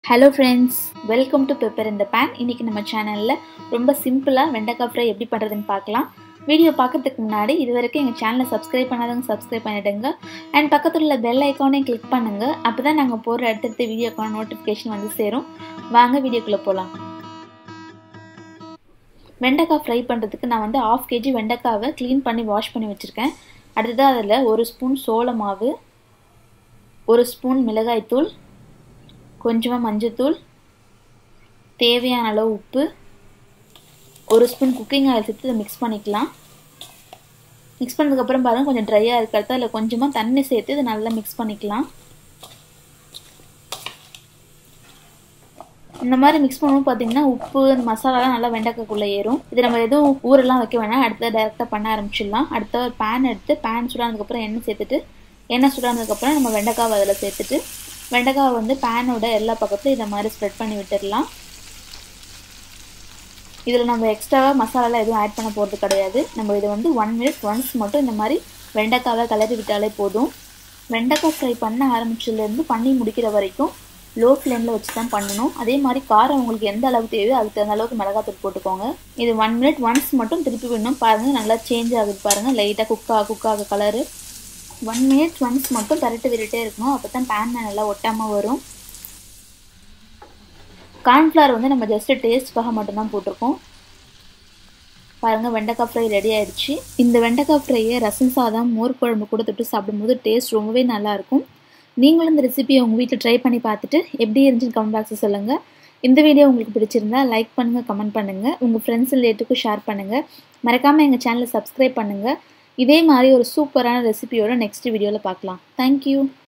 hello friends welcome to pepper இந்த பேன் இன்றைக்கி நம்ம சேனலில் ரொம்ப சிம்பிளாக வெண்டைக்காய் ஃப்ரை எப்படி பண்ணுறதுன்னு பார்க்கலாம் வீடியோ பார்க்கறதுக்கு முன்னாடி இது வரைக்கும் எங்கள் சேனலை சப்ஸ்கிரைப் பண்ணாதவங்க சப்ஸ்கிரைப் பண்ணிவிடுங்க அண்ட் பக்கத்தில் உள்ள பெல் ஐக்கானையும் கிளிக் பண்ணுங்கள் அப்போ தான் நாங்கள் போடுற அடுத்தடுத்த வீடியோக்கான நோட்டிஃபிகேஷன் வந்து சேரும் வாங்க வீடியோக்குள்ளே போகலாம் வெண்டைக்காய் ஃப்ரை பண்ணுறதுக்கு நான் வந்து ஆஃப் கேஜி வெண்டைக்காவை க்ளீன் பண்ணி வாஷ் பண்ணி வச்சுருக்கேன் அடுத்ததாக அதில் ஒரு ஸ்பூன் சோள மாவு ஒரு ஸ்பூன் மிளகாய்த்தூள் கொஞ்சமாக மஞ்சத்தூள் தேவையான அளவு உப்பு ஒரு ஸ்பூன் குக்கிங் ஆயில் சேர்த்து இதை மிக்ஸ் பண்ணிக்கலாம் மிக்ஸ் பண்ணதுக்கப்புறம் பாருங்கள் கொஞ்சம் ட்ரையாக இருக்கிறத அதில் கொஞ்சமாக தண்ணி சேர்த்து இதை நல்லா மிக்ஸ் பண்ணிக்கலாம் இந்த மாதிரி மிக்ஸ் பண்ணும்போது பார்த்தீங்கன்னா உப்பு மசாலாலாம் நல்லா வெண்டைக்காய்க்குள்ளே ஏறும் இது நம்ம எதுவும் ஊரெல்லாம் வைக்க வேணாம் அடுத்த டைரெக்டாக பண்ண ஆரம்பிச்சிடலாம் அடுத்த ஒரு பேன் எடுத்து பேன் சூடானதுக்கப்புறம் எண்ணெய் சேர்த்துட்டு எண்ணெய் சூடானதுக்கப்புறம் நம்ம வெண்டைக்காவை அதில் சேர்த்துட்டு வெண்டைக்காவை வந்து பேனோட எல்லா பக்கத்துலையும் இதை மாதிரி ஸ்ப்ரெட் பண்ணி விட்டுடலாம் இதில் நம்ம எக்ஸ்ட்ராவாக மசாலாலாம் எதுவும் ஆட் பண்ண போகிறது கிடையாது நம்ம இதை வந்து ஒன் மினிட் ஒன்ஸ் மட்டும் இந்த மாதிரி வெண்டைக்காவை கிளறி விட்டாலே போதும் வெண்டைக்காய் ஃப்ரை பண்ண ஆரம்பிச்சதுலேருந்து பண்ணி முடிக்கிற வரைக்கும் லோ ஃப்ளேமில் வச்சு தான் பண்ணணும் அதே மாதிரி காரம் உங்களுக்கு எந்த அளவுக்கு தேவையோ அதுக்கு தகுந்த அளவுக்கு மிளகாத்தூள் போட்டுக்கோங்க இது ஒன் மினிட் ஒன்ஸ் மட்டும் திருப்பி விடணும் பாருங்கள் நல்லா சேஞ்ச் ஆகுது பாருங்கள் லைட்டாக குக்காக குக்காக கலரு ஒன் மினிட் ஒன்ஸ் மட்டும் பரட்டு விட்டுட்டே இருக்கணும் அப்போ தான் பேனில் நல்லா ஒட்டாமல் வரும் கார்ன்ஃப்ளவர் வந்து நம்ம ஜஸ்ட்டு டேஸ்ட்காக மட்டும்தான் போட்டிருக்கோம் பாருங்கள் வெண்டைக்காய் ஃப்ரை ரெடி ஆயிடுச்சு இந்த வெண்டைக்காய் ஃப்ரையை ரசம் சாதம் மோர் குழம்பு கூட தொட்டு சாப்பிடும்போது டேஸ்ட் ரொம்பவே நல்லாயிருக்கும் நீங்களும் இந்த ரெசிபியை உங்கள் வீட்டில் ட்ரை பண்ணி பார்த்துட்டு எப்படி இருந்துச்சுன்னு கமெண்ட் பாக்ஸில் சொல்லுங்கள் இந்த வீடியோ உங்களுக்கு பிடிச்சிருந்தா லைக் பண்ணுங்கள் கமெண்ட் பண்ணுங்கள் உங்கள் ஃப்ரெண்ட்ஸ் ரிலேட்டுக்கும் ஷேர் பண்ணுங்கள் மறக்காமல் எங்கள் சேனலை சப்ஸ்கிரைப் பண்ணுங்கள் இதே மாதிரி ஒரு சூப்பரான ரெசிபியோட நெக்ஸ்ட் வீடியோவில் பார்க்கலாம் தேங்க்யூ